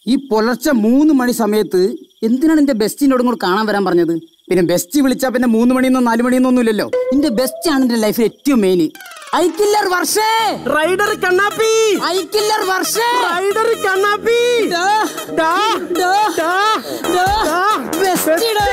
ഈ പുലർച്ചെ മൂന്ന് മണി സമയത്ത് എന്തിനാണ് എന്റെ ബെസ്റ്റിനോട് ഇങ്ങോട്ട് കാണാൻ വരാൻ പറഞ്ഞത് പിന്നെ ബെസ്റ്റ് വിളിച്ചാ പിന്നെ മൂന്ന് മണിന്നോ നാല് മണിന്നോ ഒന്നുമില്ലല്ലോ എന്റെ ബെസ്റ്റ് ആണ് എന്റെ ലൈഫിൽ ഏറ്റവും മെയിൻ ഐക്കില്ലർ വർഷേ റൈഡർ കണ്ണാപ്പി ഐക്കില്ലർ വർഷേ റൈഡർ കണ്ണാപ്പി ഡാ, ഡാ, ഡാ, ഡാ, ഡാ, ഡാ. ബെസ്റ്റിടാ.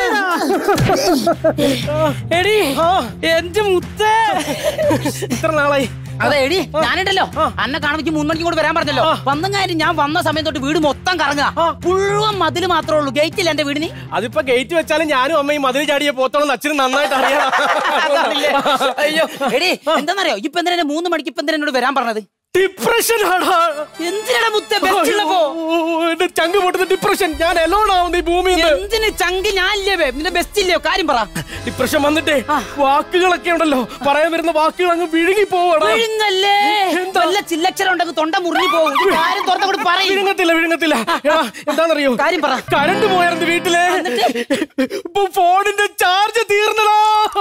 എടി എന്റെ മുത്തേ ഇത്ര നാളായി അതെ എടി ഞാനുണ്ടല്ലോ അന്നെ കാണുമ്പോൾ മൂന്ന് മണിക്ക് കൂടെ വരാൻ പറഞ്ഞല്ലോ വന്ന കാര്യം ഞാൻ വന്ന സമയം തൊട്ട് വീട് മൊത്തം കറങ്ങുക മുഴുവൻ മതില് മാത്രമേ ഉള്ളൂ ഗേറ്റില്ല എന്റെ വീടിന് അതിപ്പോ ഗേറ്റ് വെച്ചാലും ഞാനും അമ്മയും മതിൽ ചാടിയ പോത്തോളം അച്ഛനും നന്നായിട്ട് അറിയാം അതറിയില്ലേ? അയ്യോ എടി എന്താന്നറിയോ ഇപ്പൊ എന്തിനാ എന്നെ മൂന്ന് മണിക്ക് ഇപ്പൊ എന്തിനാ എന്നോട് വരാൻ പറഞ്ഞത് ഡിപ്രഷൻ ആടാ എന്തിനാ മുത്തേ ബെസ്റ്റ് ഉള്ളപ്പോ എന്റെ ചങ്ക് പൊട്ടുന്ന ഡിപ്രഷൻ ഞാൻ എലോൺ ആവുന്നു ഈ ഭൂമിയിൽ എന്തിന് ചങ്ക് ഞാൻ ഇല്ലേ ബേ? നിന്റെ ബെസ്റ്റ് ഇല്ലയോ കാര്യം പറ ഡിപ്രഷൻ വന്നിട്ടേ വാക്കുകളൊക്കെ ഉണ്ടല്ലോ പറയാൻ വരുന്ന വാക്കുകൾ അങ്ങ് വിഴുങ്ങി പോവാടാ വിഴുങ്ങല്ലേ എന്താ? വല്ല ചില്ലക്ഷരം ഉണ്ടെങ്കിൽ തൊണ്ട മുറിഞ്ഞു പോകും ഈ കാര്യം തുറന്നു കൂടെ പറയും വിഴുങ്ങത്തില്ല വിഴുങ്ങത്തില്ല എടാ, എന്താന്നറിയോ കാര്യം പറ കരണ്ട് പോയായിരുന്നു വീട്ടിലെ ഇപ്പൊ ഫോണിന്റെ ചാർജ് തീർന്നടാ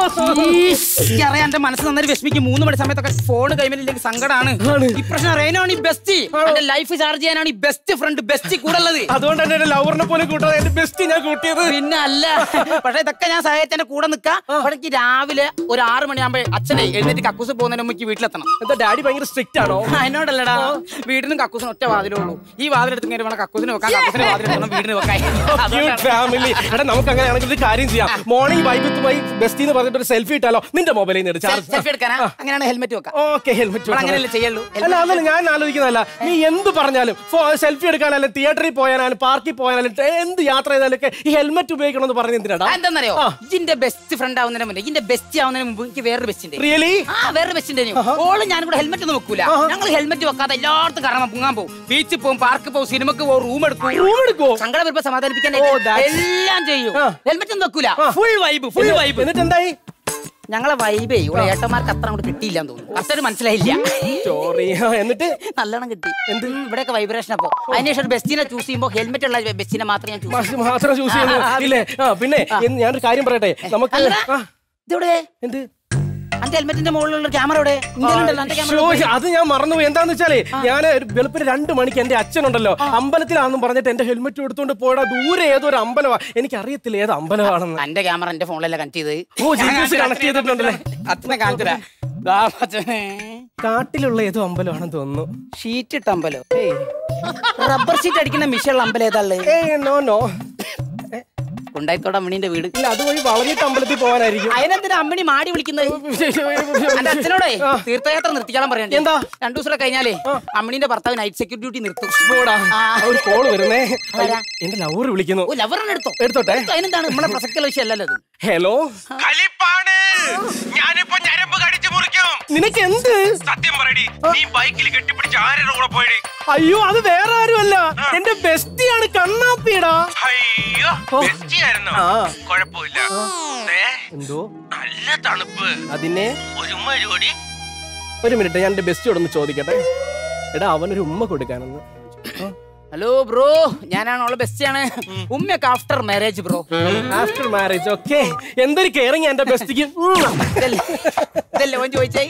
അറിയാം എന്റെ മനസ്സ് നന്നായി വിഷമിക്കും മൂന്ന് മണി സമയത്തൊക്കെ ഫോൺ കൈമലില്ലെങ്കിൽ സങ്കടമാണ് ഈ പ്രശ്നം റെയിനാണ് ഈ ബെസ്റ്റ് എന്റെ ലൈഫ് ചാർജ് ചെയ്യാനാണ് ഈ ബെസ്റ്റ് ഫ്രണ്ട് ബെസ്റ്റ് കൂടെ ഉള്ളത് അതുകൊണ്ട് തന്നെ എന്റെ ലവറിനെ പോലെ കൂട്ടാതെ എന്റെ ബെസ്റ്റ് ഞാൻ കൂട്ടിയത് പിന്നെ അല്ല പക്ഷെ ഇതൊക്കെ ഞാൻ സഹായത്തിന്റെ കൂടെ നിക്കാം പക്ഷെ എനിക്ക് രാവിലെ ഒരു ആറ് മണിയാകുമ്പോ അച്ഛനെ എഴുന്നേറ്റ് കക്കൂസ് പോകുന്നതിന് മുമ്പ് എനിക്ക് വീട്ടിലെത്തണം എന്താ ഡാഡി ഭയങ്കര സ്ട്രിക്റ്റ് ആണോ അതിനോടല്ലടാ വീടിനും കക്കൂസിനും ഒറ്റ വാതിലേ ഉള്ളൂ ഈ വാതിലെടുത്ത് ഇങ്ങനെ വേണം കക്കൂസിന് വെക്കാൻ കക്കൂസിന് വാതിലെടുക്കണം വീടിന് വെക്കാൻ ഫാമിലി എടാ നമുക്ക് അങ്ങനെയാണെങ്കിൽ ഒരു കാര്യം ചെയ്യാം മോർണിംഗ് വൈബത്തുമായി ബെസ്റ്റ് എന്ന് പറഞ്ഞിട്ട് ഒരു സെൽഫി ഇട്ടാലോ നിന്റെ മൊബൈലിൽ നിന്ന് ചാർജ് സെൽഫി എടുക്കാനാ അങ്ങനെയാണ് ഹെൽമെറ്റ് വെക്കാം ഓക്കെ ഹെൽമെറ്റ് ഇവിടെ അങ്ങനെയല്ലേ ചെയ്യുള്ളൂ അല്ല അതല്ല ഞാൻ ആലോചിക്കുന്നതല്ല നീ എന്ത് പറഞ്ഞാലും സെൽഫി എടുക്കാനായാലും തിയേറ്ററിൽ പോയാലും പാർക്കിൽ പോയാലും എന്ത് യാത്ര ചെയ്താലും ഒക്കെ ഈ ഹെൽമെറ്റ് ഉപയോഗിക്കണമെന്ന് പറഞ്ഞ എന്തിനാടാ എന്താണെന്നറിയോ ആ. ഇതിന്റെ ബെസ്റ്റ് ഫ്രണ്ട് ആവുന്നതിന് മുന്നേ ഇതിന്റെ ബെസ്റ്റ് ആവുന്നതിന് മുമ്പ് എനിക്ക് വേറൊരു ബെസ്റ്റ് ഉണ്ട് റിയലി ആ വേറൊരു ബെസ്റ്റ് ഉണ്ട് ഓള് ഞാൻ കൂടെ ഹെൽമെറ്റ് ഒന്നും വെക്കൂല ഞങ്ങൾ ഹെൽമെറ്റ് വെക്കാതെ എല്ലായിടത്തും കറങ്ങാൻ പൊങ്ങാൻ പോകും ബീച്ചിൽ പോകും പാർക്കിൽ പോകും സിനിമക്ക് പോകും റൂം എടുക്കും റൂം എടുക്കുവോ സങ്കടം വരുമ്പോ സമാധാനിപ്പിക്കാൻ ഓ, that's- എല്ലാം ചെയ്യും ആ. ഹെൽമെറ്റ് ഒന്നും വെക്കൂല ഫുൾ വൈബ് ഫുൾ വൈബ് എന്നിട്ട് എന്തായി ഞങ്ങളെ വൈബേ ഇവിടെ ഏട്ടന്മാർക്ക് അത്ര അങ്ങോട്ട് കിട്ടിയില്ലെന്ന് തോന്നുന്നു അത്ര മനസ്സിലായില്ല സോറി എന്നിട്ട് നല്ലോണം കിട്ടി എന്ത് ഇവിടെയൊക്കെ വൈബ്രേഷൻ അപ്പോ അതിനുശേഷം ഒരു ബെസ്റ്റിനെ ചൂസ് ചെയ്യുമ്പോൾ ഹെൽമെറ്റ് ഉള്ള ബെസ്റ്റിനെ മാത്രമേ ഞാൻ ചൂസ് മാഷ് മാത്രം ചൂസ് ചെയ്യുന്നു ഇല്ലേ ആ പിന്നെ എന്ന് ഞാനൊരു കാര്യം പറയട്ടെ നമുക്ക് ആ, ഇതെവിടെ എന്ത് അന്റെ ഹെൽമെറ്റിന്റെ മുകളിലുള്ള ക്യാമറ എവിടെ ഇന്ത്യയിലുണ്ടല്ലോ അന്റെ ശ്ശോ, ക്യാമറ അത് ഞാൻ മറന്നുപോയി എന്താന്ന് വെച്ചാലേ ഞാൻ ഒരു വെളുപ്പിന് രണ്ട് മണിക്ക് എന്റെ അച്ഛനുണ്ടല്ലോ അമ്പലത്തിലാണെന്നും പറഞ്ഞിട്ട് എന്റെ ഹെൽമെറ്റ് എടുത്തോണ്ട് പോയടാ ദൂരെ ഏതോ ഒരു അമ്പലമാ എനിക്ക് അറിയത്തില്ല ഏത് അമ്പലമാണെന്ന് അന്റെ ക്യാമറ എന്റെ ഫോണിലല്ല കണക്ട് ചെയ്ത് ഓ ജി പി എസ് കണക്ട് ചെയ്തിട്ടുണ്ടല്ലേ അച്ഛനെ കാണിച്ചരാ കാട്ടിലുള്ള ഏതോ അമ്പലമാണെന്ന് തോന്നുന്നു ഷീറ്റ് ഇട്ട അമ്പലോ റബ്ബർ ഷീറ്റ് അടിക്കുന്ന മിഷനുള്ള അമ്പലം ഏതാള് ഏയ് നോ നോ ഉണ്ടായിത്തോടെ അമ്മണിന്റെ വീട് ഇല്ല അതുവഴി വളഞ്ഞിട്ട് അമ്പലത്തിൽ പോകാനായിരിക്കും അതിനെന്തിനാ അമ്മണി മാടി വിളിക്കുന്നത് എന്റെ അച്ഛനോടെ തീർത്ഥയാത്ര നിർത്തിക്കാളാൻ പറയണ്ടേ എന്താ? രണ്ടു ദിവസം കഴിഞ്ഞാലേ അമ്മണിന്റെ ഭർത്താവ് നൈറ്റ് സെക്യൂരിറ്റി ഡ്യൂട്ടി നിർത്തും പോടാ. ആ. ഒരു കോള് വരുന്നേ ആരാ? എന്റെ ലവർ വിളിക്കുന്നു ഓ ലവറിനെ എടുത്തോ എടുത്തോട്ടെ അതിനെന്താണ് നമ്മളെ പ്രസക്തിയുള്ള വിഷയമല്ലല്ലോ അത് ഹലോ കലിപ്പാണ് ഞാനിപ്പോ ഞരമ്പ് കടിച്ചു മുറിക്കും നിനക്ക് എന്ത് സത്യം പറയടി നീ ബൈക്കിൽ കെട്ടിപ്പിടിച്ച് ആരുടെ കൂടെ പോയടി അയ്യോ അത് വേറെ ആരുമല്ല എന്റെ ബെസ്റ്റിയാണ് കണ്ണാപ്പിടാ അയ്യോ ബെസ്റ്റിയായിരുന്നോ ആ. കൊഴപ്പില്ല ദേ, എന്തോ നല്ല തണുപ്പ് അതിനെ ഒരു ഉമ്മ ജോടി ഒരു മിനിറ്റ് ഞാൻ എന്റെ ബെസ്റ്റിയോടൊന്ന് ചോദിക്കട്ടെ എടാ അവനൊരു ഉമ്മ കൊടുക്കാനെന്ന് ഹലോ ബ്രോ ഞാനാണ് അവളെ ബെസ്റ്റാണ് ഉമ്മയൊക്കെ after marriage bro after marriage okay എന്തൊരു കെയറിങ് എന്റെ ബെസ്റ്റിക്ക് ഇതല്ലേ ഓൻ ചോദിച്ചേ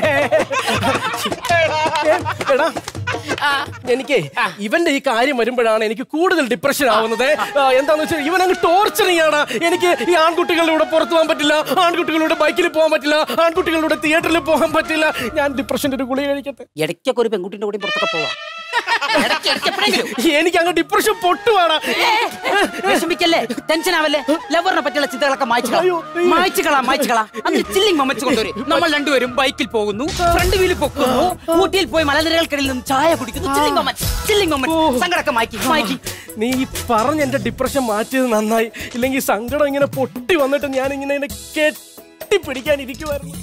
എടാ എനിക്ക് ഇവന്റെ ഈ കാര്യം വരുമ്പോഴാണ് എനിക്ക് കൂടുതൽ ഡിപ്രഷൻ ആവുന്നത് ആ, എന്താന്ന് വെച്ചാൽ ഇവൻ അങ്ങ് ടോർച്ചർ ചെയ്യാണ് എനിക്ക് ഈ ആൺകുട്ടികളുടെ കൂടെ പുറത്തു പോകാൻ പറ്റില്ല ആൺകുട്ടികളുടെ ബൈക്കിൽ പോകാൻ പറ്റില്ല ആൺകുട്ടികളുടെ തിയേറ്ററിൽ പോകാൻ പറ്റില്ല ഞാൻ ഡിപ്രഷന്റെ ഒരു ഗുളിക കഴിക്കട്ടെ ഇടയ്ക്കൊക്കെ ഒരു പെൺകുട്ടിന്റെ കൂടെ പുറത്തൊക്കെ പോവാം ഇടയ്ക്ക് ഇടയ്ക്ക് എപ്പോഴെങ്കിലും എനിക്ക് അങ്ങ് ഡിപ്രഷൻ പൊട്ടുവാടാ വിഷമിക്കല്ലേ ടെൻഷൻ ആവല്ലേ ലവറിനെ പറ്റിയുള്ള ചിന്തകളൊക്കെ മായ്ച്ചുകളാം അയ്യോ, അയ്യോ. മായ്ച്ചുകളാം മായ്ച്ചുകളാം അതിന് ചില്ലിങ് മമ്മച്ച് കൊണ്ടുവരും നമ്മൾ രണ്ടുപേരും ബൈക്കിൽ പോകുന്നു ഫ്രണ്ട് വീലിൽ പൊക്കുന്നു ഊട്ടിയിൽ പോയി മലനിരകൾക്കിടയിൽ നിന്ന് ചായ കുടിക്കുന്നു ചില്ലിങ് മമ്മച്ച് ചില്ലിങ് മമ്മച്ച് സങ്കടമൊക്കെ മായ്ക്കി മായ്ക്കി നീ ഈ പറഞ്ഞ എന്റെ ഡിപ്രഷൻ മാറ്റിയത് നന്നായി ഇല്ലെങ്കിൽ സങ്കടം ഇങ്ങനെ പൊട്ടി വന്നിട്ട് ഞാൻ ഇങ്ങനെ ഇങ്ങനെ കെട്ടിപ്പിടിക്കാൻ ഇരിക്കുവായിരുന്നു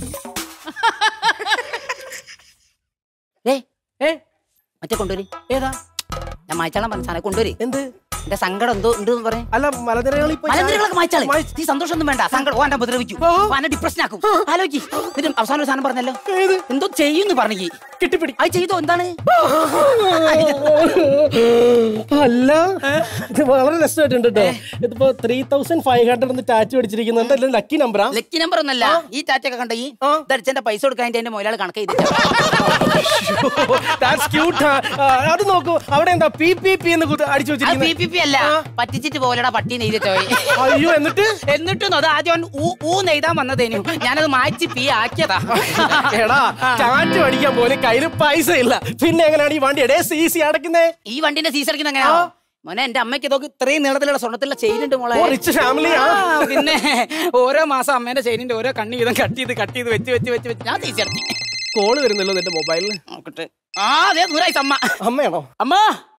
ഏ ഏ മറ്റേ കൊണ്ടുവരി ഏതാ ഞാൻ മായ്ച്ചാളം പറഞ്ഞ സാധനം കൊണ്ടുവരി എന്ത് എന്റെ സങ്കടം എന്തോ ഉണ്ട് പറയും അല്ല മലനിരകളിൽ പോയി മലനിരകളൊക്കെ മായ്ച്ചാളെ മായ്- നീ സന്തോഷമൊന്നും വേണ്ട സങ്കടം ഓ എന്നെ ഉപദ്രവിക്കും ഓ എന്നെ ഡിപ്രഷൻ ആക്കും ആലോചിക്ക് എന്നിട്ട് അവസാനം ഒരു സാധനം പറഞ്ഞല്ലോ എന്തോ ചെയ്യുന്നു പറഞ്ഞു കെട്ടിപ്പിടി അത് ചെയ്തോ എന്താണ് അല്ല ഇത് വളരെ രസമായിട്ടുണ്ട് കേട്ടോ ഇതിപ്പോ ത്രീ തൗസൻഡ് ഫൈവ് ഹൺഡ്രഡ് എന്ന് ടാച്ച് പിടിച്ചിരിക്കുന്നുണ്ട് എല്ലാം ലക്കി നമ്പറാ ലക്കി നമ്പർ ഒന്നല്ല ഈ ടാറ്റൊക്കെ കണ്ട ഈ ആ. ധരിച്ചെന്റെ പൈസ കൊടുക്കാൻ എന്റെ മുതലാൾ കണക്ക് ചെയ്തിട്ട് ദാറ്റ്സ് ക്യൂട്ട് അത് നോക്കൂ അവിടെ എന്താ പി പി പി എന്ന് കുത്തി അടിച്ചു അത് പി പി വെച്ചിരിക്കുന്നത് പി അല്ല പറ്റിച്ചിട്ട് പോലെടാ പട്ടി നെയ്തിട്ടോ അയ്യോ എന്നിട്ട് എന്നിട്ടും അത് ആദ്യം അവൻ ഊ ഊ നെയ്താൻ വന്നതേനു ഞാനത് മാറ്റി പി ആക്കിയതാ എടാ ടാറ്റ് അടിക്കാൻ പോലെ കയ്യിൽ പൈസ ഇല്ല പിന്നെ എങ്ങനെയാണ് ഈ വണ്ടി എടേ സി സി അടക്കുന്നേ ഈ വണ്ടിന്റെ സീസ് അടിക്കുന്ന എങ്ങനെയാ മോനെ എന്റെ അമ്മയ്ക്ക് ഇതൊക്കെ ഇത്രയും നീളത്തിലുള്ള സ്വർണ്ണത്തിലുള്ള ചെയിൻ ഉണ്ട് മോളെ ഓ റിച്ച് ഫാമിലിയാ ആ, പിന്നെ ഓരോ മാസം അമ്മേന്റെ ചെയിനിന്റെ ഓരോ കണ്ണി വീതം കട്ട് ചെയ്ത് കട്ട് ചെയ്ത് വെച്ച് വെച്ച് വെച്ച് വെച്ച് ഞാൻ സീസ് അടത്തി കോള് വരുന്നല്ലോ നിന്റെ മൊബൈലിൽ നോക്കട്ടെ ആ അതെ നൂറായി അമ്മ അമ്മയാണോ അമ്മ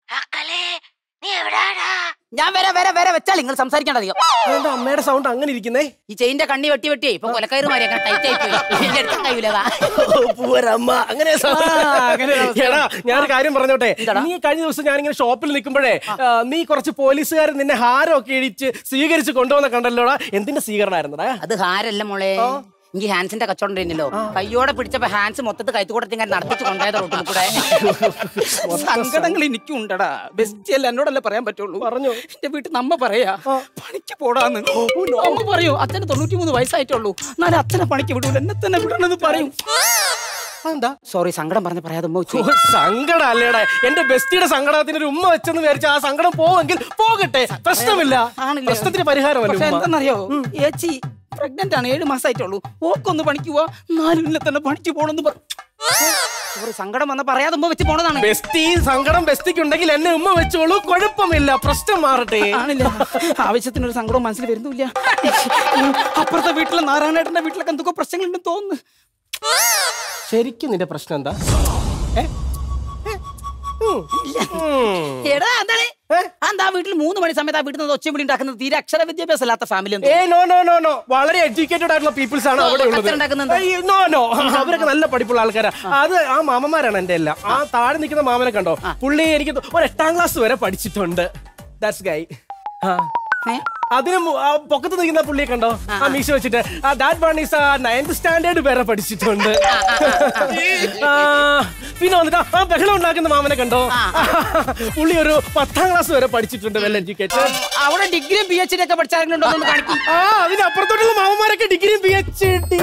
ഞാൻ വരെ വരെ വരെ വെച്ചാൽ നിങ്ങൾ സംസാരിക്കേണ്ട അധികം അതെന്താ അമ്മയുടെ സൗണ്ട് അങ്ങനെ ഇരിക്കുന്നേ ഈ ചെയിന്റെ കണ്ണി വെട്ടി വെട്ടി ഇപ്പൊ കൊലക്കയറ് മാറി ടൈറ്റ് ആയി പോയി എന്റെ അടുത്ത് കഴിയൂലതാ പൂവരമ്മ അങ്ങനെ sound. അങ്ങനെ ഒരു അവസ്ഥ. എടാ ഞാനൊരു കാര്യം പറഞ്ഞോട്ടെ എന്താടാ? നീ കഴിഞ്ഞ ദിവസം ഞാനിങ്ങനെ ഷോപ്പിൽ നിൽക്കുമ്പോഴേ ആ, നീ കുറച്ച് പോലീസുകാർ നിന്നെ ഹാരമൊക്കെ ഇടിച്ച് സ്വീകരിച്ച് കൊണ്ടുവന്ന കണ്ടല്ലോടാ എന്തിന്റെ സ്വീകരണമായിരുന്നടാ അത് ഹാരല്ല മോളെ എനിക്ക് ഹാൻസിന്റെ കച്ചവടം ഉണ്ടല്ലോ കയ്യോടെ പിടിച്ചപ്പോ ഹാൻസ് മൊത്തത്തിൽ കൈത്തുകൂടത്തിൽ ഇങ്ങനെ നടത്തിച്ച് കൊണ്ടുപോയത് റോട്ടിൽ കൂടെ സങ്കടങ്ങൾ എനിക്കും ഉണ്ടടാ ബെസ്റ്റ് അല്ല എന്നോടല്ലേ പറയാൻ പറ്റുള്ളൂ പറഞ്ഞു എന്റെ വീട്ടിൽ നമ്മ പറയാ പണിക്ക് പോടാന്ന് അമ്മ പറയൂ അച്ഛന് തൊണ്ണൂറ്റി മൂന്ന് വയസ്സായിട്ടുള്ളൂ എന്നാലും അച്ഛനെ പണിക്ക് വിടൂല എന്നെ തന്നെ വിടണമെന്ന് പറയും എന്താ സോറി സങ്കടം പറഞ്ഞ് പറയാതെ ഉമ്മ വെച്ചു സങ്കടം അല്ലേടാ എന്റെ ബെസ്റ്റിയുടെ സങ്കടത്തിന് ഒരു ഉമ്മ വെച്ചെന്ന് വിചാരിച്ച ആ സങ്കടം പോവെങ്കിൽ പോകട്ടെ പ്രശ്നമില്ല ആണില്ലേ? പ്രശ്നത്തിന് പരിഹാരമല്ല പക്ഷെ ഉമ്മ എന്താണെന്നറിയോ ഏച്ചി പ്രഗ്നന്റ് ആണ് ഏഴ് മാസമായിട്ടുള്ളൂ ഓക്കൊന്ന് പണിക്ക് പോവാ നാലും ഇല്ല തന്നെ പണിക്ക് പോണെന്ന് പറഞ്ഞു സോറി സങ്കടം വന്ന പറയാതെ ഉമ്മ വെച്ച് പോണതാണ് ബെസ്റ്റി സങ്കടം ബെസ്റ്റിക്ക് ഉണ്ടെങ്കിൽ എന്നെ ഉമ്മ വെച്ചോളൂ കുഴപ്പമില്ല പ്രശ്നം മാറട്ടെ ആണില്ല ആവശ്യത്തിനൊരു സങ്കടവും മനസ്സിൽ വരുന്നില്ല അപ്പുറത്തെ വീട്ടിലെ നാരായണേട്ടന്റെ വീട്ടിലൊക്കെ എന്തൊക്കെ പ്രശ്നങ്ങളുണ്ടെന്ന് തോന്നുന്നു ശരിക്കും നിന്റെ പ്രശ്നം എന്താ ഏ? ഏ? ഉം. ഉം. എടാ എന്താണ് എന്താ വീട്ടിൽ മൂന്ന് മണി സമയത്ത് ആ വീട്ടിൽ നിന്ന് ഒച്ചയും ഉണ്ടാക്കുന്നത് തീരെ അക്ഷര വിദ്യാഭ്യാസം ഇല്ലാത്ത ഫാമിലി ഏ നോ നോ നോ നോ വളരെ എഡ്യൂക്കേറ്റഡ് ആയിട്ടുള്ള പീപ്പിൾസ് ആണ് അവിടെ ഉള്ളത് കച്ചറ ഉണ്ടാക്കുന്നുണ്ട്. നോ നോ അവരൊക്കെ നല്ല പഠിപ്പുള്ള ആൾക്കാരാ അത് ആ മാമന്മാരാണ് എന്റെ എല്ലാം ആ താഴെ നിൽക്കുന്ന മാമനെ കണ്ടോ പുള്ളി എനിക്ക് തോ- ഒരു എട്ടാം ക്ലാസ് വരെ പഠിച്ചിട്ടുണ്ട് ദാറ്റ്സ് ഗൈ അതിന് മു- ആ പൊക്കത്ത് നിൽക്കുന്ന പുള്ളിയെ കണ്ടോ ആ മീശ വെച്ചിട്ട് that one is ninth standard വരെ പഠിച്ചിട്ടുണ്ട് ആ, പിന്നെ വന്നിട്ട് ആ ബഹളം ഉണ്ടാക്കുന്ന മാമനെ കണ്ടോ പുള്ളി ഒരു പത്താം ക്ലാസ് വരെ പഠിച്ചിട്ടുണ്ട് വെൽ എഡ്യൂക്കേറ്റഡ് അവിടെ ഡിഗ്രിയും പി എച്ച് ഡി ഒക്കെ പഠിച്ചാരെങ്കിലും ഉണ്ടോ എന്ന് കാണിക്കും ആ അതിനപ്പുറത്തോട്ടുള്ള മാമന്മാരൊക്കെ ഡിഗ്രിയും പി എച്ച് ഡി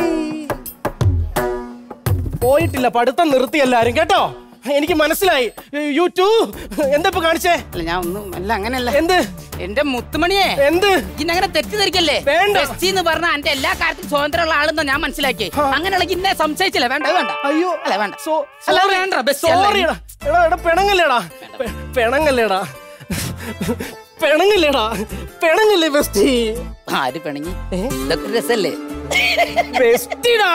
പോയിട്ടില്ല പഠിത്തം നിർത്തി എല്ലാരും കേട്ടോ എനിക്ക് മനസ്സിലായി യു ടു എന്താ ഇപ്പൊ കാണിച്ചേ അല്ല ഞാൻ ഒന്നും അല്ല അങ്ങനെയല്ല എന്ത് എന്റെ മുത്തുമണിയെ എന്ത് ഇന്നങ്ങനെ തെറ്റിദ്ധരിക്കല്ലേ വേണ്ട. ബെസ്റ്റി എന്ന് പറഞ്ഞ എന്റെ എല്ലാ കാര്യത്തിലും സ്വതന്ത്രമുള്ള ആളെന്നാ ഞാൻ മനസ്സിലാക്കി അങ്ങനെയുള്ള ഇന്നെ സംശയിച്ചില്ല വേണ്ട അത് വേണ്ട അയ്യോ അല്ല വേണ്ട സോ- അല്ല, sorry. വേണ്ട, ബെസ്റ്റ് അല്ല. Sorry ടാ. എടാ എടാ പെണങ്ങല്ലേടാ പെ- പെണങ്ങല്ലേടാ പെണങ്ങല്ലേടാ പെണങ്ങല്ലേ ബെസ്റ്റി ആര് പിണങ്ങി ഇതൊക്കെ ഒരു രസല്ലേ ബെസ്റ്റിടാ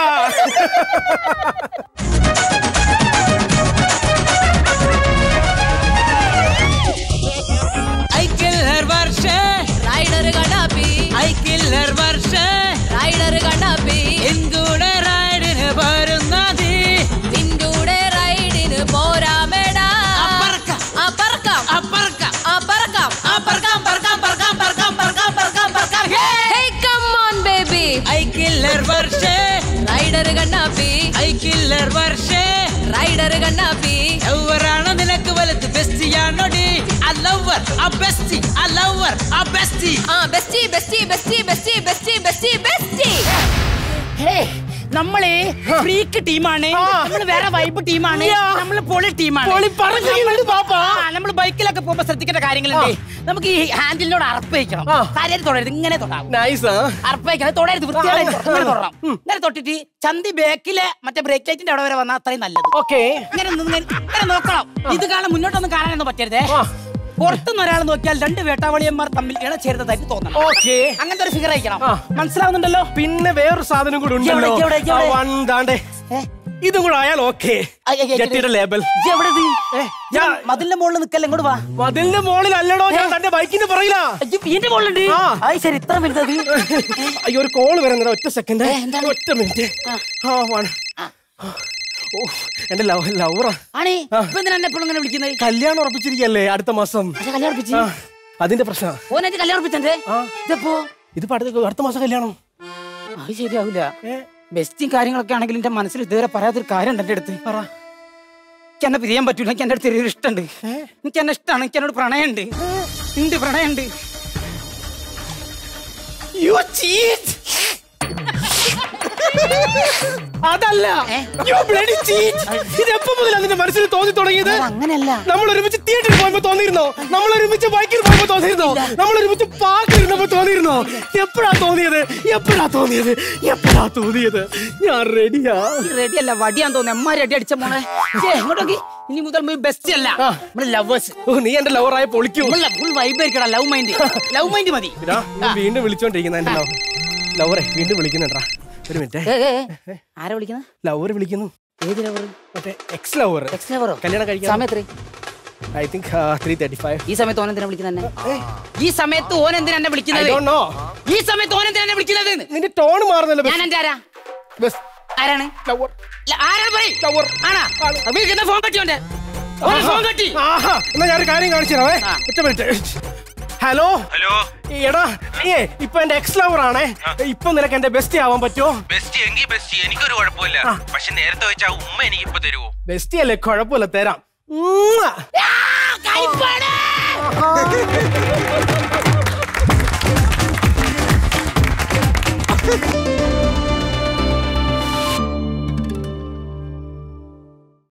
I kill her Varsha rider കണ്ണാപ്പി I kill her Varsha rider കണ്ണാപ്പി എന്തുടെ റൈഡിന് വരുന്നത് നിന്റെ റൈഡിന് പോരാമേടാ അപ്പറക്കാം. അപ്പറക്കാം അപ്പറക്കാം അപ്പറക്കാം അപ്പറക്കാം പറക്കാം പറക്കാം പറക്കാം പറക്കാം പറക്കാം പറക്കാം Hey, come on, baby. I kill her Varsha rider കണ്ണാപ്പി I kill her Varsha rider കണ്ണാപ്പി എവരാണ് നിനക്ക് വലുത് ബെസ്റ്റിയാണോടി I love her, a bestie, I love her, a bestie. ആ bestie bestie bestie bestie bestie bestie bestie hey, നമ്മള് ഫ്രീക്ക് ടീമാണ് നമ്മള് വേറെ വൈബ് ടീമാണ് നമ്മള് പൊളി ടീമാണ് പൊളി പറഞ്ഞു പാപ്പാ ആ, നമ്മള് ബൈക്കിലൊക്കെ പോകുമ്പോ ശ്രദ്ധിക്കേണ്ട കാര്യങ്ങളുണ്ട് നമുക്ക് ഈ ഹാൻഡിലിനോട് അറപ്പ് വയ്ക്കണം ആ. കാര്യം തൊടരുത് ഇങ്ങനെ തൊടാവും നൈസാ അറപ്പ് വയ്ക്കണം തൊടരുത് വൃത്തിയായി ഇങ്ങനെ തൊടണം ഇങ്ങനെ തൊട്ടിട്ട് ചന്തി ബാക്കിലെ മറ്റേ ബ്രേക്ക് ലൈറ്റിന്റെ അവിടെ വരെ വന്നാൽ അത്രയും നല്ലത് ഓക്കേ ഇങ്ങനെ നിന്ന് ഇങ്ങനെ ഇങ്ങനെ നോക്കണം ഇത് കാണാൻ മുന്നോട്ടൊന്നും കാണാനൊന്നും പറ്റരുതേ ആ. പുറത്തുനിന്ന് ഒരാൾ നോക്കിയാൽ രണ്ട് വേട്ടാവളിയന്മാർ തമ്മിൽ ഇണചേരുന്നതായിട്ട് തോന്നണം ഓക്കേ അങ്ങനത്തെ ഒരു ഫിഗർ അയക്കണം ആ. മനസ്സിലാവുന്നുണ്ടല്ലോ പിന്നെ വേറൊരു സാധനം കൂടി ഉണ്ടല്ലോ എവിടെ, എവിടെ, എവിടെ? ആ, one ദാണ്ടെ. ഇതും കൂടെ ആയാൽ ഓക്കെ ഐ, ഐ, ഐ, ജെട്ടിയുടെ ലേബൽ ഇജ്ജ് എവിടെ ഇത്? ഞാൻ മതിലിന്റെ മുകളിൽ നിക്കല്ലേ ഇങ്ങോട്ട് വാ മതിലിന്റെ മുകളിൽ അല്ലടോ ഞാൻ തന്റെ ബൈക്കിന്റെ പറയില്ല ഇജ്ജ് ഇതിന്റെ മുകളിലുണ്ട് ആ. ആയി ശരി ഇത്ര വലുതത് അയ്യോ ഒരു കോള് വരുന്നതാ ഒറ്റ സെക്കൻഡ് ഏ, എന്താണ്? ഒറ്റ മിനിറ്റ് ആ വൺ ഓ എന്റെ ലവ് ലവറാ ആണേ ഇപ്പൊ എന്തിനാ എന്നെ എപ്പോഴും ഇങ്ങനെ വിളിക്കുന്നത് കല്യാണം ഉറപ്പിച്ചിരിക്കല്ലേ അടുത്ത മാസം പക്ഷെ കല്യാണം ഉറപ്പിച്ച്. അതിന്റെ പ്രശ്ന ഓനായിട്ട് കല്യാണം ഉറപ്പിച്ചേ ഇതെപ്പോ ഇതിപ്പോ അടുത്ത അടുത്ത മാസം കല്യാണം അത് ശരിയാവില്ല ഏ? ബെസ്റ്റും കാര്യങ്ങളൊക്കെ ആണെങ്കിൽ എന്റെ മനസ്സിൽ ഇതുവരെ പറയാത്തൊരു കാര്യം ഉണ്ട് എന്റെ അടുത്ത് പറ എനിക്ക് എന്നെ പിരിയാൻ പറ്റൂല എനിക്ക് എന്റെ അടുത്ത് ചെറിയൊരു ഇഷ്ടമുണ്ട് എനിക്ക് എന്നെ ഇഷ്ടമാണ് എനിക്ക് എന്നോട് പ്രണയമുണ്ട് ഉണ്ട് പ്രണയമുണ്ട് You cheat! അതല്ല You bloody cheat! ഇത് എപ്പോ മുതൽ അതിന്റെ മനസ്സിൽ തോന്നി തുടങ്ങിയത് അങ്ങനെയല്ല നമ്മൾ ഒരുമിച്ച് തിയേറ്ററിൽ പോയപ്പോ തോന്നിയിരുന്നോ നമ്മൾ ഒരുമിച്ച് ബൈക്കിൽ പോയപ്പോ തോന്നിയിരുന്നോ നമ്മൾ ഒരുമിച്ച് പാർക്കിലിരുന്നപ്പോ തോന്നിയിരുന്നോ എപ്പോഴാ തോന്നിയത് എപ്പോഴാ തോന്നിയത് എപ്പോഴാ തോന്നിയത് ഞാൻ റെഡിയാ റെഡി അല്ല വടിയാൻ തോന്നുന്നു എമ്മ റെഡി അടിച്ച മോളെ ഛേ, ഇങ്ങോട്ടോക്കി ഇനി മുതൽ ബെസ്റ്റ് അല്ല നമ്മള് ലവേഴ്സ് ഓ നീ എന്റെ ലവറായ പൊളിക്കൂ ഫുൾ വൈബ് ആയിരിക്കടാ ലവ് മൈൻഡ് ലവ് മൈൻഡ് മതി ഇതാ, ഇവൻ വീണ്ടും വിളിച്ചോണ്ടിരിക്കുന്ന എന്റെ ലവ് ലവറെ വീണ്ടും വിളിക്കുന്നുണ്ടാ ഒരു മിനിറ്റ് ഏ, ഏ, ഏ. ആരാ വിളിക്കുന്നത് ലവർ വിളിക്കുന്നു ഏത് ലവർ മറ്റേ എക്സ് ലവർ എക്സ് ലവറോ കല്യാണം കഴിക്കാൻ സമയത്ത് I think three thirty five ഈ സമയത്ത് ഓൻ എന്തിനാ വിളിക്കുന്നത് എന്നെ ഈ സമയത്ത് ഓൻ എന്തിനാ എന്നെ ഐ വിളിക്കുന്നത് ഡോണ്ട് നോ ഈ സമയത്ത് ഓൻ എന്തിനാ എന്നെ വിളിക്കുന്നത് എന്ന്? നിന്റെ ടോൺ മാറുന്നല്ലോ ഞാൻ എന്റെ ആരാ ബസ് ആരാണ് ലവർ ല- ആരാണ് പറയ് ലവർ ആണാ വിളിക്കുന്ന ഫോൺ കട്ടി ഓന്റെ ഓന് ഫോൺ കട്ടി ആഹാ എന്നാ ഞാനൊരു കാര്യം കാണിച്ചു തരാവേ ആ. ഒറ്റ മിനിറ്റ് ഹലോ ഹലോ എടാ നീയേ ഇപ്പൊ എന്റെ എക്സ് ലവർ ആണേ ഇപ്പൊ നിനക്ക് എന്റെ ബെസ്റ്റ് ആവാൻ പറ്റുമോ ബെസ്റ്റ് എങ്കിൽ ബെസ്റ്റ് എനിക്കൊരു കുഴപ്പമില്ല പക്ഷെ നേരത്തെ വെച്ച ആ ഉമ്മ എനിക്ക് ഇപ്പൊ തരുവോ ബെസ്റ്റ് അല്ലേ കുഴപ്പമില്ല തരാം ഉമ്മാ. കൈപ്പാട്